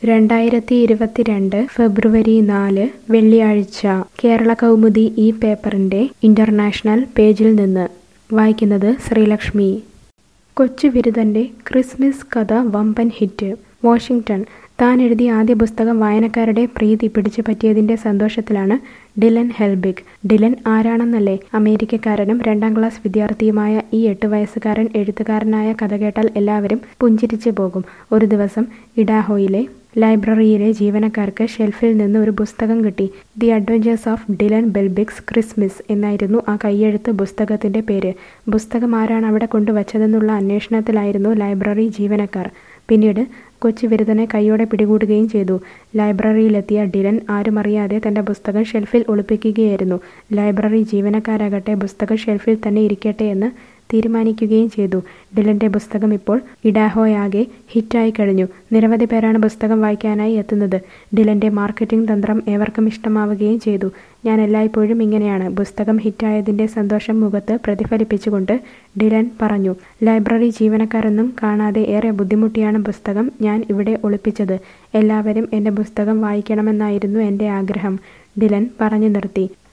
രണ്ടായിരത്തി ഇരുപത്തിരണ്ട് ഫെബ്രുവരി നാല് വെള്ളിയാഴ്ച കേരള കൗമുദി ഈ പേപ്പറിന്റെ ഇന്റർനാഷണൽ പേജിൽ നിന്ന് വായിക്കുന്നത് ശ്രീലക്ഷ്മി കൊച്ചു ബിരുദന്റെ ക്രിസ്മസ് കഥ വമ്പൻ ഹിറ്റ് വാഷിംഗ്ടൺ താൻ എഴുതിയ ആദ്യ പുസ്തകം വായനക്കാരുടെ പ്രീതി പിടിച്ചു പറ്റിയതിന്റെ സന്തോഷത്തിലാണ് ഡിലൻ ഹെൽബിഗ് ഡിലൻ ആരാണെന്നല്ലേ അമേരിക്കക്കാരനും രണ്ടാം ക്ലാസ് വിദ്യാർത്ഥിയുമായ ഈ എട്ട് വയസ്സുകാരൻ എഴുത്തുകാരനായ കഥ കേട്ടാൽ എല്ലാവരും പുഞ്ചിരിച്ചു പോകും ഒരു ദിവസം ഇഡാഹോയിലെ ലൈബ്രറിയിലെ ജീവനക്കാർക്ക് ഷെൽഫിൽ നിന്ന് ഒരു പുസ്തകം കിട്ടി ദി അഡ്വഞ്ചേഴ്സ് ഓഫ് ഡിലൻ ബെൽബിക്സ് ക്രിസ്മസ് എന്നായിരുന്നു ആ കയ്യെഴുത്ത് പുസ്തകത്തിന്റെ പേര് പുസ്തകം ആരാണ് അവിടെ കൊണ്ടുവച്ചതെന്നുള്ള അന്വേഷണത്തിലായിരുന്നു ലൈബ്രറി ജീവനക്കാർ പിന്നീട് കൊച്ചു ബിരുദനെ കൈയോടെ പിടികൂടുകയും ചെയ്തു ലൈബ്രറിയിലെത്തിയ ഡിലൻ ആരുമറിയാതെ തന്റെ പുസ്തകം ഷെൽഫിൽ ഒളിപ്പിക്കുകയായിരുന്നു ലൈബ്രറി ജീവനക്കാരാകട്ടെ പുസ്തകം ഷെൽഫിൽ തന്നെ ഇരിക്കട്ടെ എന്ന് തീരുമാനിക്കുകയും ചെയ്തു ഡിലന്റെ പുസ്തകം ഇപ്പോൾ ഇഡാഹോയാകെ ഹിറ്റായി കഴിഞ്ഞു നിരവധി പേരാണ് പുസ്തകം വായിക്കാനായി എത്തുന്നത് ഡിലന്റെ മാർക്കറ്റിംഗ് തന്ത്രം ഏവർക്കും ഇഷ്ടമാവുകയും ചെയ്തു ഞാൻ എല്ലായ്പ്പോഴും ഇങ്ങനെയാണ് പുസ്തകം ഹിറ്റായതിന്റെ സന്തോഷം മുഖത്ത് പ്രതിഫലിപ്പിച്ചുകൊണ്ട് ഡിലൻ പറഞ്ഞു ലൈബ്രറി ജീവനക്കാരൊന്നും കാണാതെ ഏറെ ബുദ്ധിമുട്ടിയാണ് പുസ്തകം ഞാൻ ഇവിടെ ഒളിപ്പിച്ചത് എല്ലാവരും എൻ്റെ പുസ്തകം വായിക്കണമെന്നായിരുന്നു എൻ്റെ ആഗ്രഹം ഡിലൻ പറഞ്ഞു നിർത്തി